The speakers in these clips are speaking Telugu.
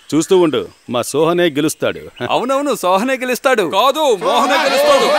చూస్తూ ఉండు మా సోహనే గెలుస్తాడు అవునవును సోహనే గెలుస్తాడు కాదు మోహనే గెలుస్తాడు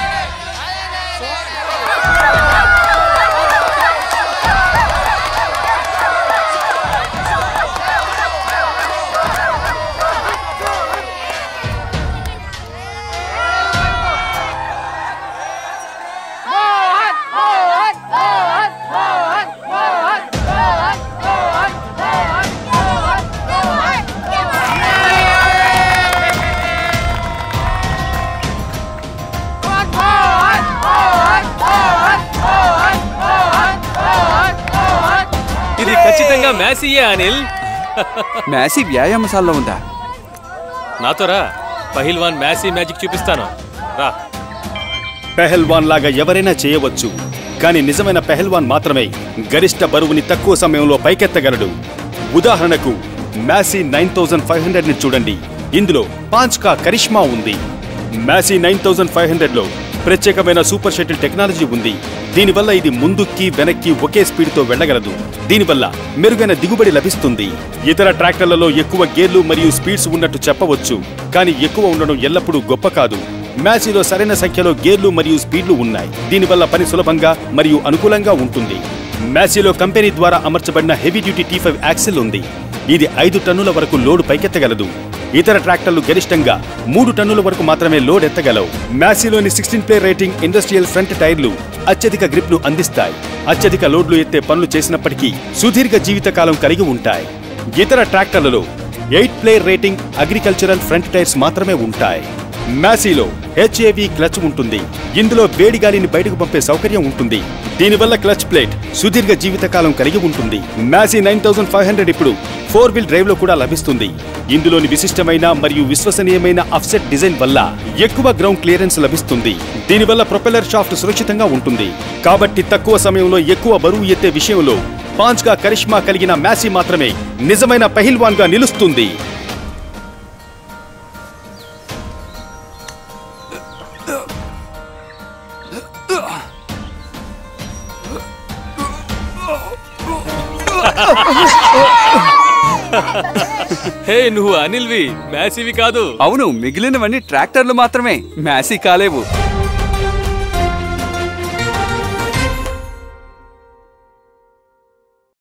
ఇది ఖచ్చితంగా మ్యాసీయే అనిల్ మ్యాసీ వ్యాయామశాలలో ఉందా నాతో రా పహిల్వాన్ మ్యాసీ మ్యాజిక్ చూపిస్తాను రా పెహల్వాన్ లాగా ఎవరైనా చేయవచ్చు కానీ నిజమైన పెహల్వాన్ మాత్రమే గరిష్ట బరువుని తక్కువ సమయంలో పైకెత్తగలడు ఉదాహరణకు Massey nine thousand five hundred ని చూడండి ఇందులో పాంచ్కా కరిష్మా ఉంది Massey nine thousand five hundred లో ప్రత్యేకమైన సూపర్ షటిల్ టెక్నాలజీ ఉంది దీనివల్ల ఇది ముందుకి వెనక్కి ఒకే స్పీడ్ తో వెళ్ళగలదు దీనివల్ల మెరుగైన దిగుబడి లభిస్తుంది ఇతర ట్రాక్టర్లలో ఎక్కువ గేర్లు మరియు స్పీడ్స్ ఉన్నట్టు చెప్పవచ్చు కానీ ఎక్కువ ఉండడం ఎల్లప్పుడూ గొప్ప కాదు మ్యాసీలో సరైన సంఖ్యలో గేర్లు మరియు స్పీడ్లు ఉన్నాయి దీనివల్ల పని సులభంగా మరియు అనుకూలంగా ఉంటుంది మ్యాసీలో కంపెనీ ద్వారా అమర్చబడిన heavy duty T five axle ఉంది ఇది ఐదు టన్నుల వరకు లోడ్ పైకెత్తగలదు ఇతర ట్రాక్టర్లు గరిష్టంగా మూడు టన్నుల వరకు మాత్రమే లోడ్ ఎత్తగలవు మ్యాసీలోని sixteen ply rating industrial front టైర్లు అత్యధిక గ్రిప్ ను అందిస్తాయి అత్యధిక లోడ్లు ఎత్తే పనులు చేసినప్పటికీ సుదీర్ఘ జీవితకాలం కలిగి ఉంటాయి ఇతర ట్రాక్టర్లలో eight ply rating agricultural front tyres మాత్రమే ఉంటాయి మ్యాసీలో హెచ్ఏవి క్లచ్ ఉంటుంది ఇందులో వేడి గాలిని బయటకు పంపే సౌకర్యం ఉంటుంది దీనివల్ల క్లచ్ ప్లేట్ సుదీర్ఘ జీవితకాలం కలిగి ఉంటుంది Massey nine thousand five hundred ఇప్పుడు ఫోర్ వీల్ డ్రైవ్ లో కూడా లభిస్తుంది ఇందులోని విశిష్టమైన మరియు విశ్వసనీయమైన అఫ్సెట్ డిజైన్ వల్ల ఎక్కువ గ్రౌండ్ క్లియరెన్స్ లభిస్తుంది దీనివల్ల ప్రొపెల్లర్ షాఫ్ట్ సురక్షితంగా ఉంటుంది కాబట్టి తక్కువ సమయంలో ఎక్కువ బరువు ఎత్తే విషయంలో పాంచ్గా కరిష్మా కలిగిన మ్యాసీ మాత్రమే నిజమైన పహిల్వాన్ గా నిలుస్తుంది హే నువ్వు అనిల్వి మ్యాసీవి కాదు అవును మిగిలినవన్నీ ట్రాక్టర్లు మాత్రమే మ్యాసీ కాలేవు